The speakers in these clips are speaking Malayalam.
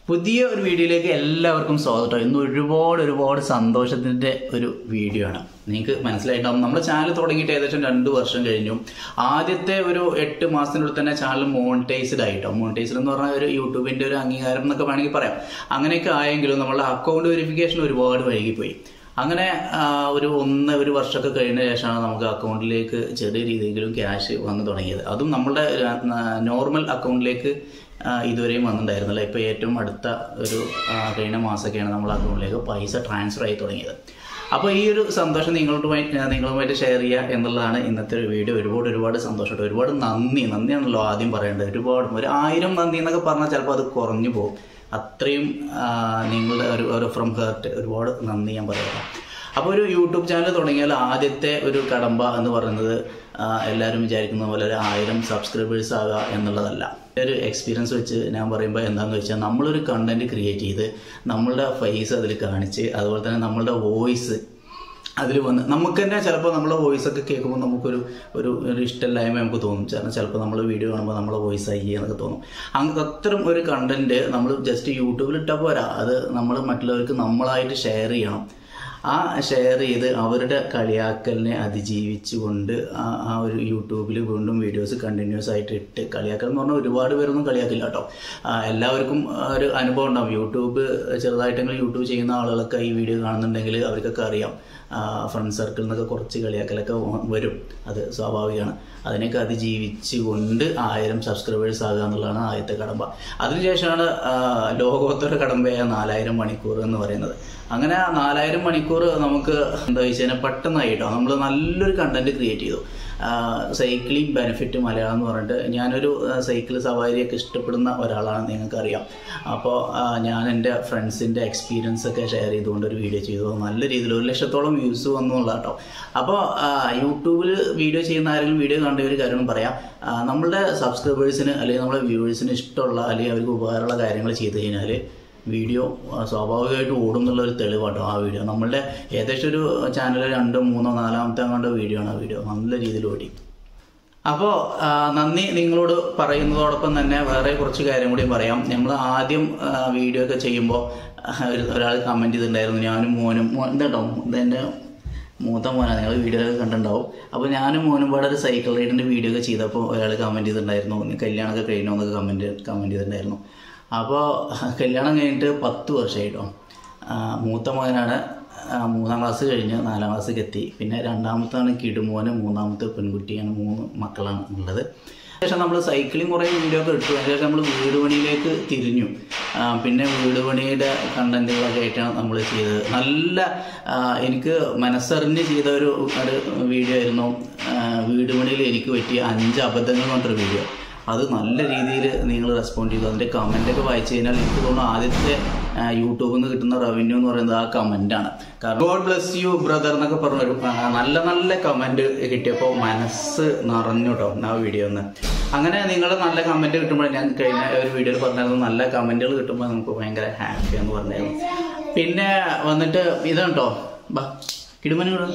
പുതിയ ഒരു വീഡിയോയിലേക്ക് എല്ലാവർക്കും സ്വാഗതം ഇന്ന് ഒരുപാട് ഒരുപാട് സന്തോഷത്തിൻ്റെ ഒരു വീഡിയോ ആണ് നിങ്ങൾക്ക് മനസ്സിലായിട്ടുണ്ടാവും നമ്മുടെ ചാനൽ തുടങ്ങിയിട്ട് ഏകദേശം രണ്ട് വർഷം കഴിഞ്ഞു ആദ്യത്തെ ഒരു എട്ട് മാസത്തിനുള്ളിൽ തന്നെ ചാനൽ മോണിറ്റൈസ്ഡ് ആയിട്ടോ മോണിറ്റൈസ്ഡ് എന്ന് പറഞ്ഞാൽ ഒരു യൂട്യൂബിൻ്റെ ഒരു അംഗീകാരം എന്നൊക്കെ വേണമെങ്കിൽ പറയാം അങ്ങനെയൊക്കെ ആയെങ്കിലും നമ്മളുടെ അക്കൗണ്ട് വെരിഫിക്കേഷൻ ഒരുപാട് വൈകിപ്പോയി അങ്ങനെ ആ, ഒരു ഒന്ന് ഒരു വർഷമൊക്കെ കഴിഞ്ഞ ശേഷമാണ് നമുക്ക് അക്കൗണ്ടിലേക്ക് ചെറിയ രീതിയിലും ക്യാഷ് വന്നു തുടങ്ങിയത് അതും നമ്മുടെ നോർമൽ അക്കൗണ്ടിലേക്ക് ആ, ഇതുവരെയും വന്നിട്ടുണ്ടായിരുന്നില്ല ഇപ്പോൾ ഏറ്റവും അടുത്ത ഒരു ആ, കഴിഞ്ഞ മാസമൊക്കെയാണ് നമ്മൾ അക്കൗണ്ടിലേക്ക് പൈസ ട്രാൻസ്ഫർ ആയി തുടങ്ങിയത് അപ്പോൾ ഈ ഒരു സന്തോഷം നിങ്ങളുമായി നിങ്ങളുമായിട്ട് ഷെയർ ചെയ്യുക എന്നുള്ളതാണ് ഇന്നത്തെ ഒരു വീഡിയോ ഒരുപാട് ഒരുപാട് സന്തോഷമുണ്ട് ഒരുപാട് നന്ദി നന്ദിയാണല്ലോ ആദ്യം പറയേണ്ടത് ഒരുപാട് ഒരു ആയിരം നന്ദി എന്നൊക്കെ പറഞ്ഞാൽ ചിലപ്പോൾ അത് കുറഞ്ഞു പോകും അത്രയും ആ, നിങ്ങളുടെ ഒരു ഒരു ഫ്രം ഹേർട്ട് ഒരുപാട് നന്ദി ഞാൻ പറയാം അപ്പോൾ ഒരു യൂട്യൂബ് ചാനൽ തുടങ്ങിയാൽ ആദ്യത്തെ ഒരു കടമ്പ എന്ന് പറയുന്നത് ആ, എല്ലാവരും വിചാരിക്കുന്ന പോലെ ഒരു ആയിരം സബ്സ്ക്രൈബേഴ്സ് ആകുക എന്നുള്ളതല്ല ഒരു എക്സ്പീരിയൻസ് വെച്ച് ഞാൻ പറയുമ്പോൾ എന്താണെന്ന് വെച്ചാൽ നമ്മളൊരു കണ്ടന്റ് ക്രിയേറ്റ് ചെയ്ത് നമ്മളുടെ ഫേസ് അതിൽ കാണിച്ച് അതുപോലെ തന്നെ നമ്മളുടെ വോയിസ് അതിൽ വന്ന് നമുക്ക് തന്നെ ചിലപ്പോൾ നമ്മളെ വോയിസ് ഒക്കെ കേൾക്കുമ്പോൾ നമുക്കൊരു ഒരു ഒരു ഇഷ്ടമില്ലായ്മ നമുക്ക് തോന്നും കാരണം ചിലപ്പോൾ നമ്മൾ വീഡിയോ കാണുമ്പോൾ നമ്മളെ വോയിസ് ആയി എന്നൊക്കെ തോന്നും അങ്ങ് അത്തരം ഒരു കണ്ടന്റ് നമ്മൾ ജസ്റ്റ് യൂട്യൂബിൽ ഇട്ടാൽ പോരാ അത് നമ്മൾ മറ്റുള്ളവർക്ക് നമ്മളായിട്ട് ഷെയർ ചെയ്യണം ആ ഷെയർ ചെയ്ത് അവരുടെ കളിയാക്കലിനെ അതിജീവിച്ചുകൊണ്ട് ആ ആ ഒരു യൂട്യൂബിൽ വീണ്ടും വീഡിയോസ് കണ്ടിന്യൂസ് ആയിട്ട് ഇട്ട് കളിയാക്കൽ എന്ന് പറഞ്ഞാൽ ഒരുപാട് പേരൊന്നും കളിയാക്കില്ല കേട്ടോ ആ, എല്ലാവർക്കും ഒരു അനുഭവം ഉണ്ടാവും യൂട്യൂബ് ചെറുതായിട്ടെങ്കിലും യൂട്യൂബ് ചെയ്യുന്ന ആളുകളൊക്കെ ഈ വീഡിയോ കാണുന്നുണ്ടെങ്കിൽ അവർക്കൊക്കെ അറിയാം ഫ്രണ്ട് സർക്കിളിൽ നിന്നൊക്കെ കുറച്ച് കളിയാക്കലൊക്കെ വ- വരും അത് സ്വാഭാവികമാണ് അതിനൊക്കെ അതിജീവിച്ചുകൊണ്ട് ആയിരം സബ്സ്ക്രൈബേഴ്സ് ആകുക എന്നുള്ളതാണ് ആദ്യത്തെ കടമ്പ അതിനുശേഷമാണ് ആ, ലോകോത്തര കടമ്പയായ നാലായിരം മണിക്കൂർ എന്ന് പറയുന്നത് അങ്ങനെ ആ നാലായിരം മണിക്കൂർ നമുക്ക് എന്താ വെച്ച് കഴിഞ്ഞാൽ പെട്ടെന്നായിട്ടോ നമ്മൾ നല്ലൊരു കണ്ടന്റ് ക്രിയേറ്റ് ചെയ്തു സൈക്ലിംഗ് ബെനിഫിറ്റ് മലയാളം എന്ന് പറഞ്ഞിട്ട് ഞാനൊരു സൈക്കിൾ സവാരിയൊക്കെ ഇഷ്ടപ്പെടുന്ന ഒരാളാണ് നിങ്ങൾക്കറിയാം അപ്പോൾ ഞാൻ എൻ്റെ ഫ്രണ്ട്സിൻ്റെ എക്സ്പീരിയൻസ് ഒക്കെ ഷെയർ ചെയ്തുകൊണ്ട് ഒരു വീഡിയോ ചെയ്തു നല്ല രീതിയിൽ ഒരു ലക്ഷത്തോളം വ്യൂസ് വന്നു എന്നുള്ള കേട്ടോ അപ്പോൾ യൂട്യൂബിൽ വീഡിയോ ചെയ്യുന്ന ആരെങ്കിലും വീഡിയോ കണ്ട ഒരു കാര്യം പറയാം ആ, നമ്മളുടെ സബ്സ്ക്രൈബേഴ്സിന് അല്ലെങ്കിൽ നമ്മുടെ വ്യൂവേഴ്സിന് ഇഷ്ടമുള്ള അല്ലെങ്കിൽ അവർക്ക് ഉപകാരമുള്ള കാര്യങ്ങൾ ചെയ്ത് കഴിഞ്ഞാൽ വീഡിയോ ആ, സ്വാഭാവികമായിട്ട് ഓടും എന്നുള്ള ഒരു തെളിവാട്ടോ ആ വീഡിയോ നമ്മളുടെ ഏകദേശം ഒരു ചാനൽ രണ്ടോ മൂന്നോ നാലാമത്തെ അങ്ങോട്ട് വീഡിയോ ആണ് ആ വീഡിയോ നല്ല രീതിയിൽ ഓടി അപ്പോൾ നന്ദി നിങ്ങളോട് പറയുന്നതോടൊപ്പം തന്നെ വേറെ കുറച്ച് കാര്യം കൂടി പറയാം നമ്മൾ ആദ്യം ആ, വീഡിയോ ഒക്കെ ചെയ്യുമ്പോൾ ഒരാൾ കമൻറ്റ് ചെയ്തിട്ടുണ്ടായിരുന്നു ഞാനും മോനും മോ- ഇതാട്ടോ ഇതെൻ്റെ മൂത്ത മോനാണ് നിങ്ങൾ വീഡിയോ ഒക്കെ കണ്ടിട്ടുണ്ടാവും അപ്പോൾ ഞാനും മോനും പാടെ ഒരു സൈക്കിൾ റൈഡിൻ്റെ വീഡിയോ ഒക്കെ ചെയ്തപ്പോൾ ഒരാൾ കമൻറ്റ് ചെയ്തിട്ടുണ്ടായിരുന്നു "നീ കല്യാണമൊക്കെ കഴിഞ്ഞോ എന്നൊക്കെ കമൻറ്റ് കമൻറ്റ് ചെയ്തിട്ടുണ്ടായിരുന്നു അപ്പോൾ കല്യാണം കഴിഞ്ഞിട്ട് പത്ത് വർഷമായിട്ടോ ആ, മൂത്ത മകനാണ് ആ, മൂന്നാം ക്ലാസ് കഴിഞ്ഞ് നാലാം ക്ലാസ്സിലേക്ക് എത്തി പിന്നെ രണ്ടാമത്താണ് കിടുമോന് മൂന്നാമത്തെ പെൺകുട്ടിയാണ് മൂന്ന് മക്കളാണ് ഉള്ളത് ശേഷം നമ്മൾ സൈക്ലിംഗ് കുറേ വീഡിയോ ഒക്കെ എടുത്തു അതിനുശേഷം നമ്മൾ വീട് പണിയിലേക്ക് തിരിഞ്ഞു ആ, പിന്നെ വീട് പണിയുടെ കണ്ടന്റുകളൊക്കെ ആയിട്ടാണ് നമ്മൾ ചെയ്തത് നല്ല ആ, എനിക്ക് മനസ്സറിഞ്ഞ് ചെയ്ത ഒരു ഒരു വീഡിയോ ആയിരുന്നു ആ, വീട് പണിയിൽ എനിക്ക് പറ്റിയ അഞ്ച് അബദ്ധങ്ങൾ എന്ന് പറഞ്ഞൊരു വീഡിയോ അത് നല്ല രീതിയിൽ നിങ്ങൾ റെസ്പോണ്ട് ചെയ്തു അതിൻ്റെ കമൻ്റൊക്കെ വായിച്ചു കഴിഞ്ഞാൽ എനിക്ക് തോന്നുന്നു ആദ്യത്തെ ആ, യൂട്യൂബിൽ നിന്ന് കിട്ടുന്ന റവന്യൂ എന്ന് പറയുന്നത് ആ കമൻ്റാണ് കാരണം ഗോഡ് ബ്ലസ് യു ബ്രദർ എന്നൊക്കെ പറഞ്ഞൊരു ആ, നല്ല നല്ല കമൻറ്റ് കിട്ടിയപ്പോൾ മനസ്സ് നിറഞ്ഞു കേട്ടോ ആ വീഡിയോ ഒന്ന് അങ്ങനെ നിങ്ങൾ നല്ല കമൻറ്റ് കിട്ടുമ്പോൾ ഞാൻ കഴിഞ്ഞ ഒരു വീഡിയോയിൽ പറഞ്ഞായിരുന്നു നല്ല കമൻറ്റുകൾ കിട്ടുമ്പോൾ നമുക്ക് ഭയങ്കര ഹാപ്പി എന്ന് പറഞ്ഞായിരുന്നു പിന്നെ വന്നിട്ട് ഇതാണ് കേട്ടോ ബാ കിടുമനുകൾ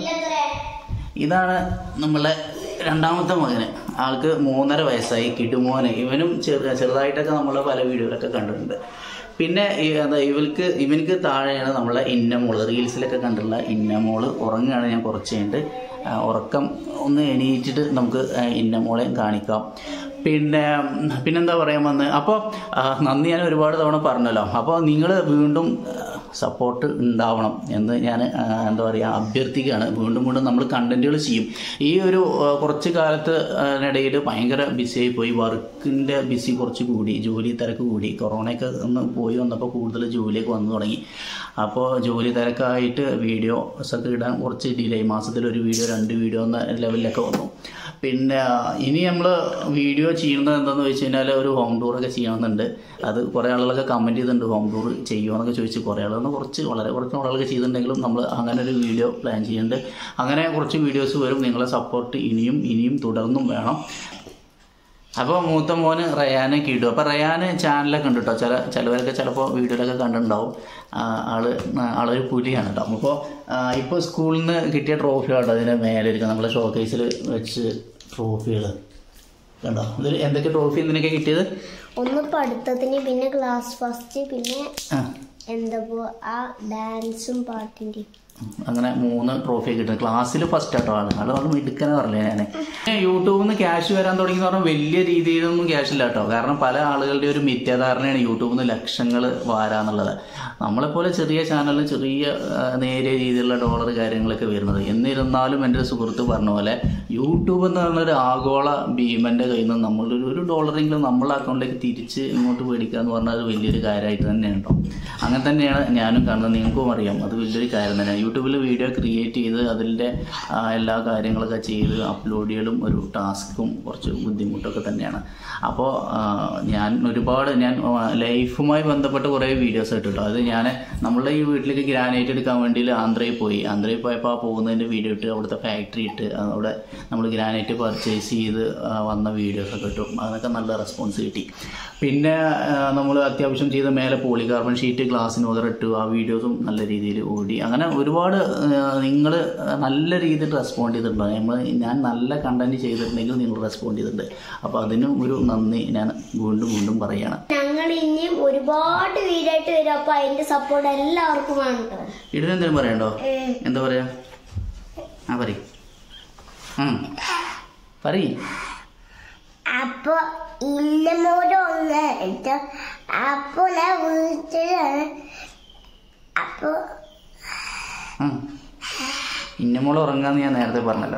ഇതാണ് നമ്മളെ രണ്ടാമത്തെ മകന് ആൾക്ക് മൂന്നര വയസ്സായി കിടുമോന് ഇവനും ചെറു ചെറുതായിട്ടൊക്കെ നമ്മളെ പല വീഡിയോയിലൊക്കെ കണ്ടിട്ടുണ്ട് പിന്നെ ഈ എന്താ ഇവൾക്ക് ഇവനക്ക് താഴെയാണ് നമ്മളെ ഇന്നമോള് റീൽസിലൊക്കെ കണ്ടിട്ടുള്ള ഇന്നമോള് ഉറങ്ങുകയാണ് ഞാൻ കുറച്ച് കഴിഞ്ഞിട്ട് ആ, ഉറക്കം ഒന്ന് എണീറ്റിട്ട് നമുക്ക് ആ, ഇന്നമോളെയും കാണിക്കാം പിന്നെ പിന്നെന്താ പറയാൻ വന്ന് അപ്പോൾ നന്ദി ഞാൻ ഒരുപാട് തവണ പറഞ്ഞല്ലോ അപ്പോൾ നിങ്ങൾ വീണ്ടും സപ്പോർട്ട് ഉണ്ടാവണം എന്ന് ഞാൻ ആ, എന്താ പറയുക അഭ്യർത്ഥിക്കുകയാണ് വീണ്ടും വീണ്ടും നമ്മൾ കണ്ടന്റുകൾ ചെയ്യും ഈ ഒരു ആ, കുറച്ച് കാലത്ത് ഇടയിൽ ഭയങ്കര ബിസിയായി പോയി വർക്കിൻ്റെ ബിസി കുറച്ച് കൂടി ജോലി തിരക്ക് കൂടി കൊറോണയൊക്കെ ഒന്ന് പോയി വന്നപ്പോൾ കൂടുതൽ ജോലിയൊക്കെ വന്നു തുടങ്ങി അപ്പോൾ ജോലി തിരക്കായിട്ട് വീഡിയോസ് ഒക്കെ ഇടാൻ കുറച്ച് ഡിലേ മാസത്തിൽ ഒരു വീഡിയോ രണ്ട് വീഡിയോ എന്ന ലെവലിലൊക്കെ വന്നു പിന്നെ ഇനി നമ്മൾ വീഡിയോ ചെയ്യുന്നത് എന്താണെന്ന് വെച്ച് കഴിഞ്ഞാൽ ഒരു ഹോം ടൂറൊക്കെ ചെയ്യണമെന്നുണ്ട് അത് കുറേ ആളുകളൊക്കെ കമൻറ്റ് ചെയ്തിട്ടുണ്ട് ഹോം ടൂർ ചെയ്യുമോ എന്നൊക്കെ ചോദിച്ച് കുറേ ആളുകൾ കുറച്ച് വളരെ കുറച്ച് ആളുകളൊക്കെ ചെയ്തിട്ടുണ്ടെങ്കിലും നമ്മൾ അങ്ങനെ ഒരു വീഡിയോ പ്ലാൻ ചെയ്യുന്നുണ്ട് അങ്ങനെ കുറച്ച് വീഡിയോസ് വരും നിങ്ങളെ സപ്പോർട്ട് ഇനിയും ഇനിയും തുടർന്നും വേണം അപ്പോൾ മൂത്ത മോന് റയാനെ കിട്ടും അപ്പോൾ റയാന് ചാനലൊക്കെ ഉണ്ട് കേട്ടോ ചില ചിലവരൊക്കെ ചിലപ്പോൾ വീഡിയോയിലൊക്കെ കണ്ടിട്ടുണ്ടാവും ആ, ആള് ആളൊരു പുലിയാണ് കേട്ടോ അപ്പോൾ ഇപ്പോൾ സ്കൂളിൽ നിന്ന് കിട്ടിയ ട്രോഫികളുണ്ട് അതിൻ്റെ മേലെ ഇരിക്കും നമ്മളെ ഷോക്കേസിൽ വെച്ച് ട്രോഫികൾ കണ്ടോ ഇതിൽ എന്തൊക്കെ ട്രോഫി എന്തിനൊക്കെ കിട്ടിയത് ഒന്ന് പഠിത്തത്തിന് പിന്നെ ക്ലാസ് ഫസ്റ്റ് പിന്നെ ആ എന്താ പോ ആ ഡാൻസും പാട്ടിന്റെയും അങ്ങനെ മൂന്ന് ട്രോഫി കിട്ടുന്നത് ക്ലാസ്സിൽ ഫസ്റ്റ് ആട്ടോ ആണ് അത് അത് മിടുക്കനെ പറഞ്ഞേ ഞാൻ യൂട്യൂബിൽ നിന്ന് ക്യാഷ് വരാൻ തുടങ്ങി എന്ന് പറഞ്ഞാൽ വലിയ രീതിയിലൊന്നും ക്യാഷ് ഇല്ല കേട്ടോ കാരണം പല ആളുകളുടെ ഒരു മിഥ്യാധാരണയാണ് യൂട്യൂബിൽ നിന്ന് ലക്ഷങ്ങൾ വാരാന്നുള്ളത് നമ്മളെപ്പോലെ ചെറിയ ചാനലിൽ ചെറിയ ആ, നേരിയ രീതിയിലുള്ള ഡോളർ കാര്യങ്ങളൊക്കെ വരുന്നത് എന്നിരുന്നാലും എൻ്റെ ഒരു സുഹൃത്ത് പറഞ്ഞ പോലെ യൂട്യൂബ് എന്ന് പറഞ്ഞ ഒരു ആഗോള ഭീമൻ്റെ കയ്യിൽ നിന്ന് നമ്മളൊരു ഒരു ഡോളറെങ്കിലും നമ്മളെ അക്കൗണ്ടിലേക്ക് തിരിച്ച് ഇങ്ങോട്ട് മേടിക്കുക എന്ന് പറഞ്ഞാൽ അത് വലിയൊരു കാര്യമായിട്ട് തന്നെയാണ് കേട്ടോ അങ്ങനെ തന്നെയാണ് ഞാനും കാണുന്നത് നിങ്ങൾക്കും അറിയാം അത് വലിയൊരു കാര്യം തന്നെയാണ് യൂട്യൂബിൽ വീഡിയോ ക്രിയേറ്റ് ചെയ്ത് അതിൻ്റെ ആ, എല്ലാ കാര്യങ്ങളൊക്കെ ചെയ്ത് അപ്ലോഡ് ചെയ്യലും ഒരു ടാസ്കും കുറച്ച് ബുദ്ധിമുട്ടൊക്കെ തന്നെയാണ് അപ്പോൾ ഞാൻ ഒരുപാട് ഞാൻ ലൈഫുമായി ബന്ധപ്പെട്ട കുറേ വീഡിയോസ് ഇട്ടു കേട്ടോ അത് ഞാൻ നമ്മളുടെ ഈ വീട്ടിലേക്ക് ഗ്രാനൈറ്റ് എടുക്കാൻ വേണ്ടി ആന്ധ്രയിൽ പോയി ആന്ധ്രയിൽ പോയപ്പോൾ ആ പോകുന്നതിൻ്റെ വീഡിയോ ഇട്ട് അവിടുത്തെ ഫാക്ടറി ഇട്ട് അവിടെ നമ്മൾ ഗ്രാനൈറ്റ് പർച്ചേസ് ചെയ്ത് ആ, വന്ന വീഡിയോസൊക്കെ ഇട്ടു അതിനൊക്കെ നല്ല റെസ്പോൺസ് കിട്ടി പിന്നെ നമ്മൾ അത്യാവശ്യം ചെയ്ത മേലെ പോളികാർബൺ ഷീറ്റ് ഗ്ലാസ്സിന് പകരം ഇട്ടു ആ വീഡിയോസും നല്ല രീതിയിൽ ഓടി അങ്ങനെ ഒരുപാട് നിങ്ങൾ നല്ല രീതിയിൽ റെസ്പോണ്ട് ചെയ്തിട്ടുണ്ട് നമ്മൾ ഞാൻ നല്ല കണ്ടന്റ് ചെയ്തിട്ടുണ്ടെങ്കിൽ നിങ്ങൾ റെസ്പോണ്ട് ചെയ്തിട്ടുണ്ട് അപ്പോൾ അതിനും ഒരു നന്ദി ഞാൻ വീണ്ടും വീണ്ടും പറയുകയാണ് ഞങ്ങൾ ഇനിയും ഒരുപാട് വീടായിട്ട് വരും അപ്പൊ അതിന്റെ സപ്പോർട്ട് എല്ലാവർക്കും വേണം കേട്ടോ ഇതിനെന്തെങ്കിലും പറയണ്ടോ എന്താ പറയാ ആ പറ പറയ് അപ്പൊ ഇന്നമോടൊന്ന് അപ്പൊ ഞാൻ വീട്ടിലാണ് അപ്പൊ ആ ഇന്നമോള് ഉറങ്ങാന്ന് ഞാൻ നേരത്തെ പറഞ്ഞല്ലോ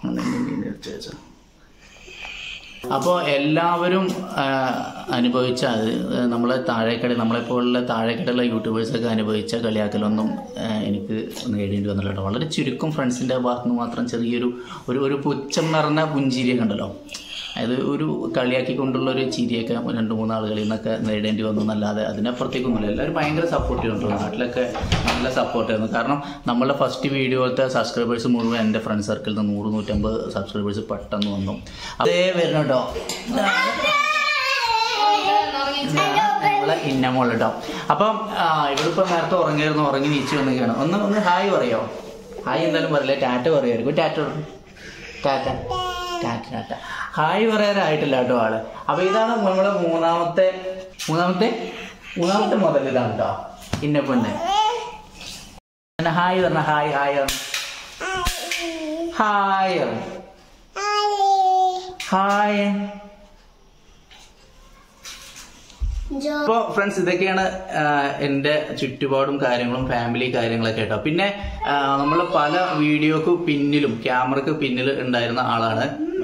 അപ്പോൾ എല്ലാവരും ആ, അനുഭവിച്ച അത് നമ്മളെ താഴേക്കട നമ്മളെപ്പോലുള്ള താഴേക്കടയുള്ള യൂട്യൂബേഴ്സൊക്കെ അനുഭവിച്ച കളിയാക്കലൊന്നും ആ, എനിക്ക് നേടേണ്ടി വന്നില്ല കേട്ടോ വളരെ ചുരുക്കം ഫ്രണ്ട്സിൻ്റെ ഭാഗത്ത് നിന്ന് മാത്രം ചെറിയൊരു ഒരു ഒരു പുച്ഛം നിറഞ്ഞ പുഞ്ചിരിയൊക്കെ ഉണ്ടല്ലോ അതായത് ഒരു കളിയാക്കിക്കൊണ്ടുള്ള ഒരു ചിരിയൊക്കെ രണ്ട് മൂന്ന് ആളുകളിൽ നിന്നൊക്കെ നേടേണ്ടി വന്നു എന്നല്ലാതെ അതിനപ്പുറത്തേക്കൊന്നുമില്ല എല്ലാവരും ഭയങ്കര സപ്പോർട്ട് ചെയ്യുന്നുണ്ട് നാട്ടിലൊക്കെ നല്ല സപ്പോർട്ട് ചെയ്യുന്നു കാരണം നമ്മളുടെ ഫസ്റ്റ് വീഡിയോത്തെ സബ്സ്ക്രൈബേഴ്സ് മുഴുവൻ എൻ്റെ ഫ്രണ്ട് സർക്കിളിൽ നിന്ന് നൂറ് നൂറ്റമ്പത് സബ്സ്ക്രൈബേഴ്സ് പെട്ടെന്ന് വന്നു അതേ വരണം കേട്ടോ നമ്മളെ ഇന്നമോൾ കേട്ടോ അപ്പം ആ, ഇവളിപ്പോ നേരത്തെ ഉറങ്ങിയായിരുന്നു ഉറങ്ങി നീച്ചു വന്നിരിക്കുകയാണ് ഒന്ന് ഒന്ന് ഹായ് പറയോ ഹായ് എന്തായാലും പറയില്ല ടാറ്റ പറയുമായിരിക്കും ടാറ്റ പറ. ടാറ്റ ടാറ്റ ടാറ്റ ഹായ് പറയാനായിട്ടില്ല കേട്ടോ ആള് അപ്പൊ ഇതാണ് നമ്മുടെ മൂന്നാമത്തെ മൂന്നാമത്തെ മൂന്നാമത്തെ മുതൽ ഇതാണ് കേട്ടോ ഇന്ന പെണ്ണ് പിന്നെ ഹായ് പറഞ്ഞ ഹായ് ഹായ് പറഞ്ഞ ഹായ് പറഞ്ഞ ഹായ് അപ്പോൾ ഫ്രണ്ട്സ് ഇതൊക്കെയാണ് ആ, എൻ്റെ ചുറ്റുപാടും കാര്യങ്ങളും ഫാമിലി കാര്യങ്ങളൊക്കെ കേട്ടോ പിന്നെ നമ്മൾ പല വീഡിയോക്ക് പിന്നിലും ക്യാമറക്ക് പിന്നിൽ ഉണ്ടായിരുന്ന ആളാണ്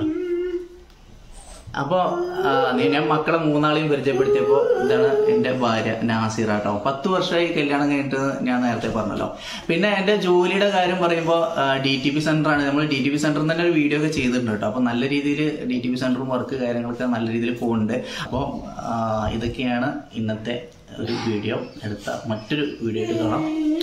അപ്പോൾ ഞാൻ മക്കളെ മൂന്നാളെയും പരിചയപ്പെടുത്തിയപ്പോൾ ഇതാണ് എൻ്റെ ഭാര്യ നാസിറ കേട്ടോ പത്ത് വർഷമായി കല്യാണം കഴിഞ്ഞിട്ട് ഞാൻ നേരത്തെ പറഞ്ഞല്ലോ പിന്നെ എൻ്റെ ജോലിയുടെ കാര്യം പറയുമ്പോൾ ഡി ടി പി സെൻ്ററാണ് നമ്മൾ ഡി ടി പി സെൻ്ററിൽ തന്നെ ഒരു വീഡിയോ ഒക്കെ ചെയ്തിട്ടുണ്ട് കേട്ടോ അപ്പോൾ നല്ല രീതിയിൽ ഡി ടി പി സെൻ്ററും വർക്ക് കാര്യങ്ങളൊക്കെ നല്ല രീതിയിൽ പോകുന്നുണ്ട് അപ്പോൾ ഇതൊക്കെയാണ് ഇന്നത്തെ ഒരു വീഡിയോ എടുത്ത മറ്റൊരു വീഡിയോ ആയിട്ട് കാണാം